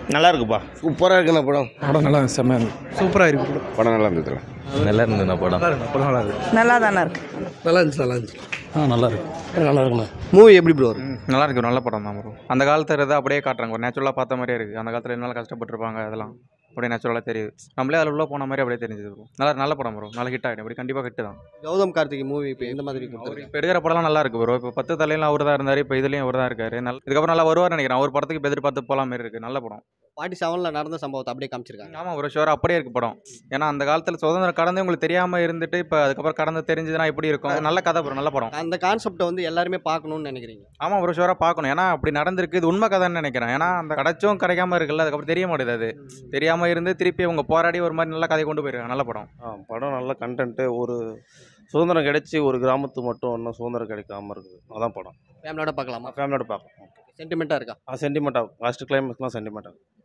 நல்லா இருக்குப்பா சூப்பராக இருக்குண்ணா படம் படம் நல்லா செம்மையாக இருக்கு சூப்பராக இருக்கு படம் படம் நல்லா இருந்ததுல நல்லா இருந்ததுண்ணா படம் படம் நல்லா இருக்கு நல்லா தானே இருக்கு நல்லா இருந்துச்சு நல்லா இருந்துச்சு ஆ நல்லா இருக்கு நல்லா இருக்குண்ணா மூவி எப்படி ப்ரோ வரும் நல்லா இருக்கு ஒரு நல்ல படம் தான் ப்ரோ அந்த காலத்துல இதை அப்படியே காட்டுறாங்க ஒரு நேச்சுரலாக பார்த்த மாதிரியே இருக்குது அந்த காலத்தில் என்ன கஷ்டப்பட்டிருப்பாங்க அதெல்லாம் அப்படியே நேச்சுரலாக தெரியுது நம்மளே அதில் உள்ள போன மாதிரி அப்படியே தெரிஞ்சது ப்ரோ நல்லா நல்ல படம் ப்ரோ நல்ல ஹிட் ஆகிடும் இப்படி கண்டிப்பாக ஹிட் தான் கௌதம் கார்த்திகை மூவி இப்போ எந்த மாதிரி அவர் கொடுத்துருக்கு இப்போ எடுக்கிற படம்லாம் நல்லா இருக்கு ப்ரோ இப்போ பத்து தலையில அவர் தான் இருந்தார் இப்போ இதுலேயும் அவர் தான் இருக்காரு நல்ல இதுக்கப்புறம் நல்லா வருவார் நினைக்கிறேன் அவர் படத்துக்கு இப்போ எதிர்பார்த்து போகலாம் மாதிரி இருக்குது நல்ல படம் ஃபார்ட்டி செவனில் நடந்த சம்பவத்தை அப்படியே காமிச்சிருக்காங்க ஆமாம் ஒரு ஷோர் அப்படியே இருக்கு படம் ஏன்னா அந்த காலத்தில் சுதந்திரம் கடந்து உங்களுக்கு தெரியாமல் இருந்துட்டு இப்போ அதுக்கப்புறம் கடந்து தெரிஞ்சதுன்னா எப்படி இருக்கும் அது நல்ல கதை ப்ரோ நல்ல படம் அந்த கான்செப்டை வந்து எல்லாருமே பார்க்கணும்னு நினைக்கிறீங்க ஆமாம் ஒரு ஷோராக பார்க்கணும் ஏன்னா அப்படி நடந்திருக்கு இது உண்மை கதைன்னு நினைக்கிறேன் ஏன்னா அந்த கிடைச்சும் கிடைக்காம இருக்குல்ல அதுக்கப்புறம் தெரிய மாட்டேது அது தெரியாமல் இருந்து திருப்பி அவங்க போராடி ஒரு மாதிரி நல்ல கதையை கொண்டு போயிருக்காங்க நல்ல படம் ஆ படம் நல்ல கண்டென்ட்டு ஒரு சுதந்திரம் கிடைச்சி ஒரு கிராமத்து மட்டும் இன்னும் சுதந்திரம் கிடைக்காம இருக்குது அதான் படம் ஃபேமிலியோட பார்க்கலாமா ஃபேமிலியோட பார்க்கலாம் சென்டிமெண்ட்டாக இருக்கா ஆ சென்டிமெண்ட்டாக லாஸ்ட் கிளைமேக்ஸ்லாம் சென்டிமெண்ட்டாக